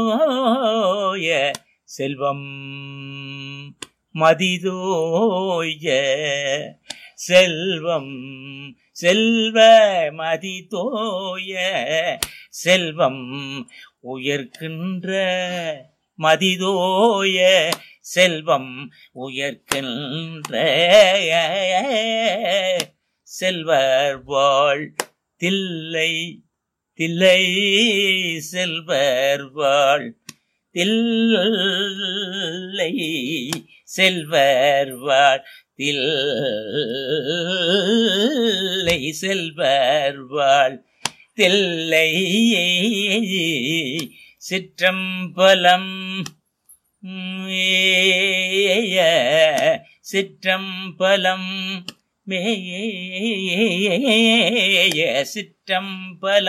செல்வம் மதிதோய செல்வம் செல்வ மதிதோய செல்வம் உயர்கின்ற மதிதோய செல்வம் உயர்கின்ற செல்வர் வாழ் தில்லை தில்லை செல்வர் வாழ் தில்லை செல்வர் வாழ் தில்லை செல்வர் வாழ் தில்லை சிற்றம்பலம் மேய சிற்றம்பலம் மேய சிற்றம்பலம்